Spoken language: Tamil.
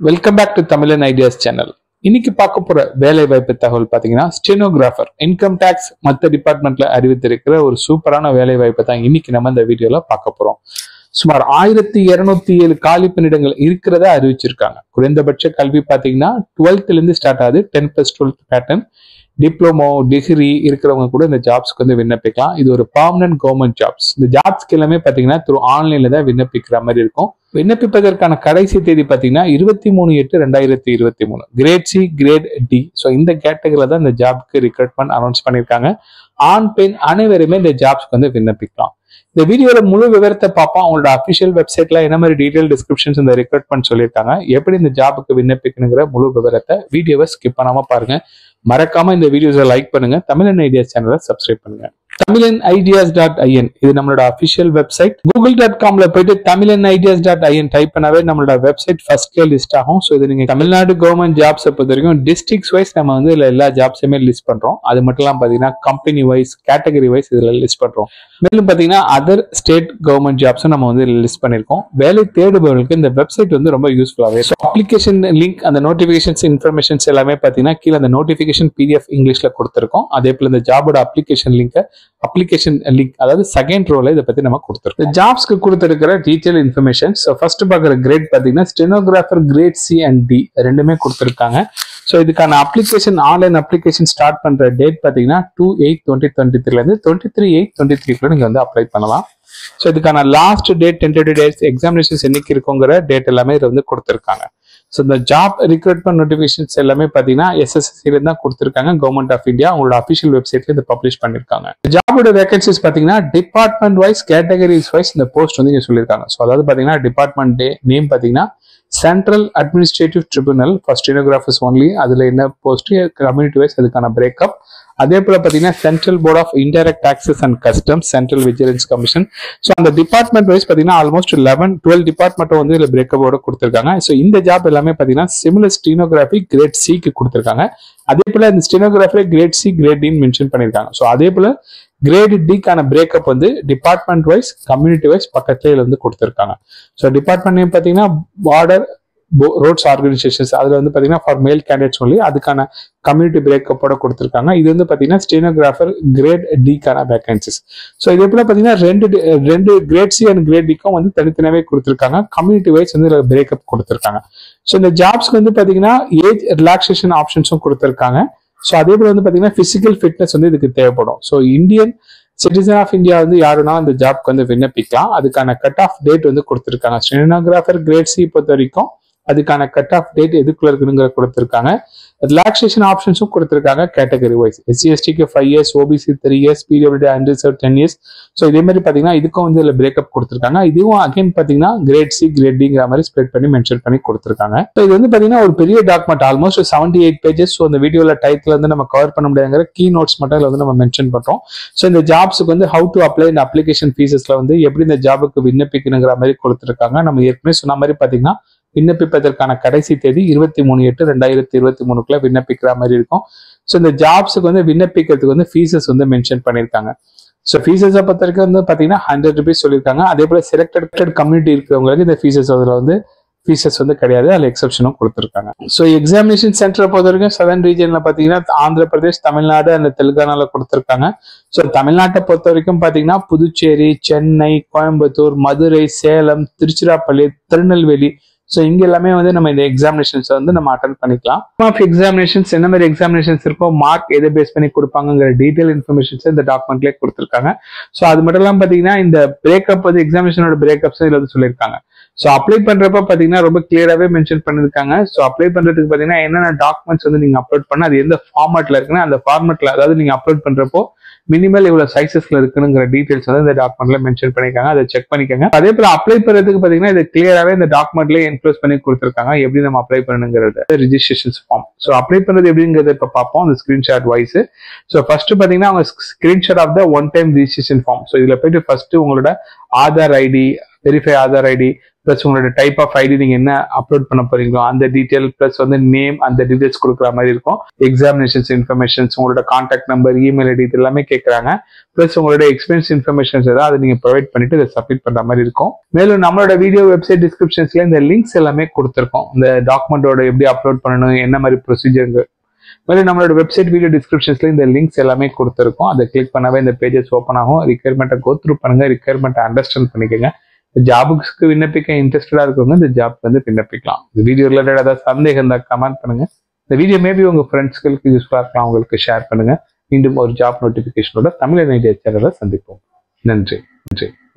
welcome back to Tamizhan ideas channel இன்னைக்கு பார்க்க போற வேலை வாய்ப்பு தகவல் பாத்தீங்கன்னா ஸ்டெனோகிராஃபர் இன்கம் டேக்ஸ் மற்ற டிபார்ட்மெண்ட்ல அறிவித்திருக்கிற ஒரு சூப்பரான வேலை வாய்ப்பை தான் இன்னைக்கு நம்ம இந்த வீடியோல பார்க்க போறோம் சுமார் ஆயிரத்தி இருநூத்தி ஏழு காலி பணியிடங்கள் இருக்கிறதா அறிவிச்சிருக்காங்க குறைந்தபட்ச கல்வி பாத்தீங்கன்னா டுவெல்த்ல இருந்து ஸ்டார்ட் ஆகுது ten plus twelfth pattern diploma degree இருக்கிறவங்க கூட இந்த ஜாப்ஸ்க்கு வந்து விண்ணப்பிக்கலாம் இது ஒரு பர்மனன்ட் கவர்மெண்ட் ஜாப்ஸ் இந்த ஜாப்ஸ்க்கு எல்லாமே பாத்தீங்கன்னா த்ரூ ஆன்லைன்ல தான் விண்ணப்பிக்கிற மாதிரி இருக்கும் விண்ணப்பிப்பதற்கான கடைசி தேதி பாத்தீங்கன்னா இருபத்தி மூணு எட்டு ரெண்டாயிரத்தி இருபத்தி மூணு grade C grade D so இந்த கேட்டகரியில தான் இந்த ஜாப்க்கு ரிக்ரூட்மெண்ட் அனௌன்ஸ் பண்ணியிருக்காங்க ஆண் பெண் அனைவருமே இந்த ஜாப்ஸ்க்கு வந்து விண்ணப்பிக்கலாம் இந்த வீடியோல முழு விவரத்தை பார்ப்போம் அவங்களோட அபிஷியல் வெப்சைட்ல என்ன மாதிரி டீடைல் டிஸ்கிரிப்ஷன்ஸ் இந்த ரெக்ரூட்மெண்ட் சொல்லியிருக்காங்க எப்படி இந்த ஜாபுக்கு விண்ணப்பிக்கணுங்கிற முழு விவரத்தை வீடியோவை ஸ்கிப் பண்ணாம பாருங்க மறக்காம இந்த வீடியோஸை லைக் பண்ணுங்க தமிழன் ஐடியாஸ் சேனலை சப்ஸ்கிரைப் பண்ணுங்க தமிழன் ஐடியாஸ் டாட் ஐஎன் இது நம்மளோட அபிஷியல் வெப்சைட் கூகுள் டாட் காம்ல போயிட்டு Tamizhan ideas dot IN type பண்ணாவே நம்மளோட வெப்சைட் ஃபர்ஸ்ட்ல லிஸ்ட் ஆகும் ஸோ இது நீங்க தமிழ்நாடு கவர்மெண்ட் ஜாப்ஸ் பொறுத்த வரைக்கும் டிஸ்ட்ரிக்ஸ் வைஸ் நம்ம வந்து இதுல எல்லா ஜாப்ஸுமே லிஸ்ட் பண்றோம் அது மட்டும் இல்லாம பாத்தீங்கன்னா கம்பெனி வைஸ் கேட்டகரி வைஸ் இதுல லிஸ்ட் பண்றோம் மேலும் பாத்தீங்கன்னா அதர் ஸ்டேட் கவர்மெண்ட் ஜாப்ஸும் நம்ம வந்து லிஸ்ட் பண்ணிருக்கோம் வேலை தேடுபவர்களுக்கு இந்த வெப்சைட் வந்து ரொம்ப யூஸ்ஃபுல்லாகவே ஸோ அப்ளிகேஷன் லிங்க் அந்த நோட்டிஃபிகேஷன்ஸ் இன்ஃபர்மேஷன்ஸ் எல்லாமே பாத்தீங்கன்னா கீழே அந்த நோட்டிஃபிகேஷன் பிடிஎஃப் இங்கிலீஷ்ல கொடுத்துருக்கோம் அதே போல இந்த ஜாபோட அப்ளிகேஷன் லிங்கை அப்ளிகேஷன் லிங்க் அதாவது செகண்ட் ரோல இதை பத்தி நம்ம கொடுத்துருக்கோம் இந்த ஜாப்ஸ்க்கு கொடுத்துருக்கிற டீடைல் இன்ஃபர்மேஷன் ஸோ ஃபர்ஸ்ட் பார்க்குற கிரேட் பார்த்தீங்கன்னா stenographer grade C and D ரெண்டுமே கொடுத்துருக்காங்க ஸோ இதுக்கான அப்ளிகேஷன் ஆன்லைன் அப்ளிகேஷன் ஸ்டார்ட் பண்ற டேட் பார்த்தீங்கன்னா டூ எயிட் டுவெண்ட்டி டுவெண்ட்டி த்ரீலேருந்து டுவெண்ட்டி த்ரீ எயிட் டுவெண்ட்டி த்ரீக்குள்ள நீங்கள் வந்து அப்ளை பண்ணலாம் ஸோ இதுக்கான last date tentative dates examinations என்னைக்கு இருக்குங்கிற டேட் எல்லாமே இதில் வந்து கொடுத்துருக்காங்க ஸோ இந்த ஜாப் ரிக்ரூட்மெண்ட் நோட்டிஃபிகேஷன்ஸ் எல்லாமே பார்த்தீங்கன்னா எஸ்எஸ்சில தான் கொடுத்துருக்காங்க கவர்மெண்ட் ஆஃப் இந்தியா அவங்களோட அஃபிஷியல் வெப்சைட்ல இது பப்ளிஷ் பண்ணிருக்காங்க ஜாபோட வேகன்சிஸ் பார்த்தீங்கன்னா டிபார்ட்மெண்ட் வைஸ் கேட்டகரிஸ் வைஸ் இந்த போஸ்ட் வந்து இங்க சொல்லியிருக்காங்க ஸோ அதாவது பார்த்தீங்கன்னா டிபார்ட்மெண்ட் டே நேம் பார்த்தீங்கன்னா central administrative tribunal for stenographers only அதுல என்ன போஸ்ட் கம்யூனிட்டி வைஸ் அதுக்கான பிரேக்கப் அதே போல பாத்தீங்கன்னா central board of indirect taxes and customs central vigilance commission so அந்த டிபார்ட்மெண்ட் வைஸ் பாத்தீங்கன்னா ஆல்மோஸ்ட் லெவன் டுவெல் டிபார்ட்மெண்ட்டும் வந்து இதுல பிரேக்கப்போட கொடுத்துருக்காங்க ஸோ இந்த ஜாப் எல்லாமே பாத்தீங்கன்னா சிமிலர் ஸ்டீனோகிராஃபி கிரேட் சிக்கு கொடுத்துருக்காங்க அதே போல இந்த ஸ்டெனோகிராஃபி கிரேட் சி கிரேட் டின்னு மென்ஷன் பண்ணிருக்காங்க ஸோ அதே போல கிரேட் டிக்கான பிரேக்கப் வந்து டிபார்ட்மெண்ட் வைஸ் கம்யூனிட்டி வைஸ் பக்கத்துல இதுல வந்து கொடுத்துருக்காங்க ஸோ டிபார்ட்மெண்ட் நேம் பாத்தீங்கன்னா பார்டர் ரோட்ஸ் ஆர்கனைசேஷன்ஸ் அதுல வந்து பாத்தீங்கன்னா ஃபார் மேல் கேண்டிடேட் சொல்லி அதுக்கான கம்யூனிட்டி பிரேக்கப்போட கொடுத்துருக்காங்க இது வந்து பாத்தீங்கன்னா ஸ்டெனோகிராஃபர் கிரேட் டிக்கான வேகன்சிஸ் ஸோ இதே போல பாத்தீங்கன்னா ரெண்டு ரெண்டு கிரேட் சி அண்ட் கிரேட் டிக்கும் வந்து தனித்தனியாவே கொடுத்துருக்காங்க கம்யூனிட்டி வைஸ் வந்து பிரேக்கப் கொடுத்துருக்காங்க ஸோ இந்த ஜாப்ஸ்க்கு வந்து பாத்தீங்கன்னா ஏஜ் ரிலாக்ஸேஷன் ஆப்ஷன்ஸும் கொடுத்துருக்காங்க ஸோ அதே போல வந்து பாத்தீங்கன்னா பிசிக்கல் ஃபிட்னஸ் வந்து இதுக்கு தேவைப்படும் so Indian citizen of India வந்து யாருன்னா இந்த ஜாப்க்கு வந்து விண்ணப்பிக்கலாம் அதுக்கான கட் ஆஃப் டேட் வந்து கொடுத்துருக்காங்க ஸ்டெனோகிராஃபர் கிரேட் சி பொறுத்த வரைக்கும் அதுக்கான கட் ஆஃப் டேட் எதுக்குள்ள இருக்குங்கிற கொடுத்துருக்காங்க ரிலாக்ஸேஷன் ஆப்ஷன்ஸும் கொடுத்துருக்காங்க கேட்டகரி வைஸ் எஸ்சி எஸ்டிக்கு five years OBC three years PWD unreserved ten years so இதே மாதிரி பார்த்தீங்கன்னா இதுக்கும் வந்து இதில் பிரேக்கப் கொடுத்துருக்காங்க இதுவும் அகைன் பார்த்தீங்கன்னா கிரேட் சி கிரேட் டிங்கிற மாதிரி ஸ்ப்ரெட் பண்ணி மென்ஷன் பண்ணி கொடுத்துருக்காங்க ஸோ இது வந்து பார்த்தீங்கன்னா ஒரு பெரிய document almost seventy eight pages so இந்த வீடியோவில் டைட்டில் வந்து நம்ம கவர் பண்ண முடியாதுங்கிற கீ நோட்ஸ் மட்டும் இதில் வந்து நம்ம மென்ஷன் பண்ணுறோம் ஸோ இந்த ஜாப்ஸுக்கு வந்து ஹவு டு அப்ளை இந்த அப்ளிகேஷன் ஃபீஸஸ்ல வந்து எப்படி இந்த ஜாபுக்கு விண்ணப்பிக்கணுங்கிற மாதிரி கொடுத்துருக்காங்க நம்ம ஏற்கனவே சொன்ன மாதிரி பார்த்தீங்கன்னா விண்ணப்பிப்பதற்கான கடைசி தேதி இருபத்தி மூணு எட்டு ரெண்டாயிரத்தி இருபத்தி மூணுக்குள்ள விண்ணப்பிக்கிற மாதிரி இருக்கும் ஸோ இந்த ஜாப்ஸுக்கு வந்து விண்ணப்பிக்கிறதுக்கு வந்து ஃபீஸஸ் வந்து மென்ஷன் பண்ணியிருக்காங்க ஸோ ஃபீஸஸை பொறுத்த வரைக்கும் வந்து பார்த்தீங்கன்னா ஹண்ட்ரட் ருபீஸ் சொல்லியிருக்காங்க அதே போல செலக்டட் கம்யூனிட்டி இருக்கிறவங்களுக்கு இந்த ஃபீஸஸ் அதில் வந்து ஃபீஸஸ் வந்து கிடையாது அதில் எக்ஸப்ஷனும் கொடுத்துருக்காங்க ஸோ எக்ஸாமினேஷன் சென்டரை பொறுத்த வரைக்கும் சதர்ன் ரீஜனில் பார்த்தீங்கன்னா ஆந்திர பிரதேஷ் தமிழ்நாடு அந்த தெலுங்கானால கொடுத்துருக்காங்க ஸோ தமிழ்நாட்டை பொறுத்த வரைக்கும் பார்த்தீங்கன்னா புதுச்சேரி சென்னை கோயம்புத்தூர் மதுரை சேலம் திருச்சிராப்பள்ளி திருநெல்வேலி ஸோ இங்க எல்லாமே வந்து நம்ம இந்த எக்ஸாமினேஷன்ஸ் வந்து நம்ம அட்டன் பண்ணிக்கலாம் ஆஃப் எக்ஸாமினேஷன்ஸ் என்ன மாதிரி எக்ஸாமினேஷன்ஸ் இருக்கோ மார்க் எதை பேஸ் பண்ணி கொடுப்பாங்கிற டீடைல் இன்ஃபர்மேஷன்ஸ் இந்த டாக்குமெண்ட்லேயே கொடுத்துருக்காங்க ஸோ அது மட்டும் இல்லாமல் பார்த்தீங்கன்னா இந்த பிரேக்கப் வந்து எக்ஸாமினேஷனோட பிரேக்கப்ஸ் இதில் வந்து சொல்லியிருக்காங்க ஸோ அப்ளை பண்றப்ப பார்த்தீங்கன்னா ரொம்ப கிளியராகவே மென்ஷன் பண்ணிருக்காங்க ஸோ அப்ளை பண்றதுக்கு பார்த்தீங்கன்னா என்னென்ன டாக்குமெண்ட்ஸ் வந்து நீங்க அப்லோட் பண்ண அது எந்த ஃபார்மேட்ல இருக்குன்னா அந்த ஃபார்மேட்ல அதாவது நீங்க அப்லோட் பண்றப்போ மினிமல் இவ்வளவு சைசஸ்ல இருக்குங்கிற டீடைல்ஸ் வந்து இந்த டாக்குமெண்ட்ல மென்ஷன் பண்ணிருக்காங்க அதை செக் பண்ணிக்கோங்க அதே போல அப்ளை பண்றதுக்கு பாத்தீங்கன்னா இது கிளியராகவே இந்த டாக்குமெண்ட்லயே என்க்ளோஸ் பண்ணி கொடுத்துருக்காங்க எப்படி நம்ம அப்ளை பண்ணணுங்கிறது ரிஜிஸ்ட்ரேஷன் ஃபார்ம் ஸோ அப்ளை பண்றது எப்படிங்கிறத இப்ப பார்ப்போம் அந்த ஸ்கிரீன்ஷாட் வைஸ் ஸோ ஃபர்ஸ்ட் பாத்தீங்கன்னா அவங்க screenshot of the one time registration form so இதுல போயிட்டு ஃபர்ஸ்ட் உங்களோட Aadhaar ID verify Aadhaar ID plus உங்களோட டைப் ஆஃப் ஐடி நீங்க என்ன அப்லோட் பண்ண போறீங்களோ அந்த டீட்டெயில் ப்ளஸ் வந்து நேம் அந்த டீட்டெயில்ஸ் கொடுக்குற மாதிரி இருக்கும் எக்ஸாமினேஷன்ஸ் இன்ஃபர்மேஷன்ஸ் உங்களோட கான்டாக்ட் நம்பர் இமெயில் ஐடி இது எல்லாமே கேட்குறாங்க ப்ளஸ் உங்களோட எக்ஸ்பென்ஸ் இன்ஃபர்மேஷன்ஸ் ஏதாவது அதை நீங்க ப்ரொவைட் பண்ணிட்டு இதை சப்மிட் பண்ற மாதிரி இருக்கும் மேலும் நம்மளோட வீடியோ வெப்சைட் டிஸ்கிரிப்ஷன்ஸ்ல இந்த லிங்க்ஸ் எல்லாமே கொடுத்துருக்கோம் இந்த டாக்குமெண்டோட எப்படி அப்லோட் பண்ணணும் என்ன மாதிரி ப்ரொசீஜர் மேலும் நம்மளோட வெப்சைட் வீடியோ டிஸ்கிரிப்ஷன்ஸ்ல இந்த லிங்க்ஸ் எல்லாமே கொடுத்துருக்கோம் அதை கிளிக் பண்ணவே இந்த பேஜஸ் ஓப்பன் ஆகும் ரிக்யர்மெண்ட்டை கோ த்ரூ பண்ணுங்க ரிக்யர்மெண்ட்டை அண்டர்ஸ்டாண்ட் பண்ணிக்கோங்க ஜாபுக்கு விண்ணப்பிக்க இன்ட்ரெஸ்டடா இருக்கவங்க இந்த ஜாப் வந்து விண்ணப்பிக்கலாம் இந்த வீடியோ ரிலேட்டட் ஏதாவது சந்தேகம் இருந்தால் கமெண்ட் பண்ணுங்க இந்த வீடியோ மேபி உங்க ஃப்ரெண்ட்ஸ்களுக்கு யூஸ்ஃபுல்லாக இருக்கலாம் அவங்களுக்கு ஷேர் பண்ணுங்க மீண்டும் ஒரு ஜாப் நோட்டிஃபிகேஷனோட தமிழ் ஐடியா சேனலை சந்திப்போம் நன்றி நன்றி